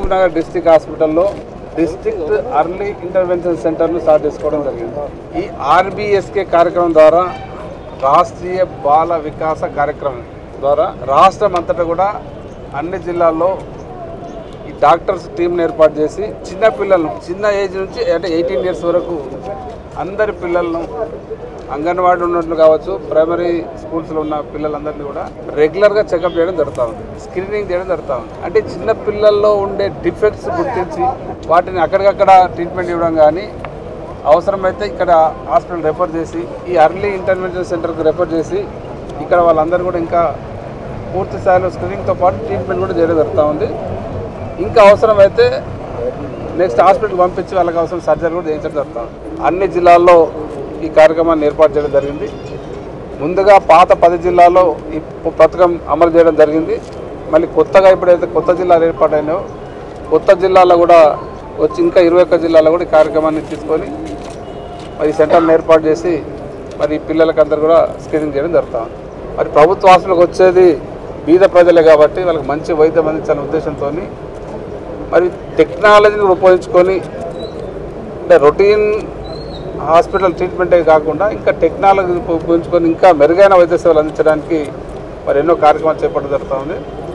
Mahabub Mahbubnagar district హాస్పిటల్లో district early intervention సెంటర్ను start చేసుకోవడం జరిగింది ఈ ఆర్బిఎస్కే కార్యక్రమం ద్వారా రాష్ట్రీయ బాల వికాస కార్యక్రమం ద్వారా రాష్ట్రం అంతటా కూడా అన్ని జిల్లాల్లో ఈ డాక్టర్స్ టీంని ఏర్పాటు చేసి చిన్న పిల్లలను చిన్న ఏజ్ నుంచి అంటే ఎయిటీన్ ఇయర్స్ వరకు అందరి పిల్లలను అంగన్వాడీ ఉన్నట్లు కావచ్చు ప్రైమరీ స్కూల్స్లో ఉన్న పిల్లలందరినీ కూడా రెగ్యులర్గా చెకప్ చేయడం జరుగుతూ ఉంది స్క్రీనింగ్ చేయడం జరుగుతూ ఉంది అంటే చిన్న పిల్లల్లో ఉండే డిఫెక్ట్స్ గుర్తించి వాటిని అక్కడికక్కడ ట్రీట్మెంట్ ఇవ్వడం కానీ అవసరమైతే ఇక్కడ హాస్పిటల్ రెఫర్ చేసి ఈ అర్లీ ఇంటర్వెన్షన్ సెంటర్కి రెఫర్ చేసి ఇక్కడ వాళ్ళందరూ కూడా ఇంకా పూర్తి స్థాయిలో స్క్రీనింగ్తో పాటు ట్రీట్మెంట్ కూడా చేయడం జరుగుతూ ఉంది ఇంకా అవసరమైతే నెక్స్ట్ హాస్పిటల్కి పంపించి వాళ్ళకి అవసరం సర్జరీ కూడా చేయించడం జరుగుతుంది అన్ని జిల్లాల్లో ఈ కార్యక్రమాన్ని ఏర్పాటు చేయడం జరిగింది ముందుగా పాత పది జిల్లాల్లో ఈ పథకం అమలు చేయడం జరిగింది మళ్ళీ కొత్తగా ఇప్పుడైతే కొత్త జిల్లాలు ఏర్పాటైనాయో కొత్త జిల్లాలో కూడా వచ్చి ఇంకా ఇరవై ఒక్క జిల్లాలో కూడా ఈ కార్యక్రమాన్ని తీసుకొని మరి ఈ సెంటర్ని ఏర్పాటు చేసి మరి ఈ పిల్లలకి అందరు కూడా స్క్రీనింగ్ చేయడం జరుగుతుంది మరి ప్రభుత్వ హాస్పిటల్కి వచ్చేది బీద ప్రజలే కాబట్టి వాళ్ళకి మంచి వైద్యం అందించాలనే ఉద్దేశంతో మరి టెక్నాలజీని ఉపయోగించుకొని అంటే రొటీన్ హాస్పిటల్ ట్రీట్మెంటే కాకుండా ఇంకా టెక్నాలజీ ఉపయోగించుకొని ఇంకా మెరుగైన వైద్య సేవలు అందించడానికి మరి ఎన్నో కార్యక్రమాలు చేపట్టడం జరుగుతూ ఉంది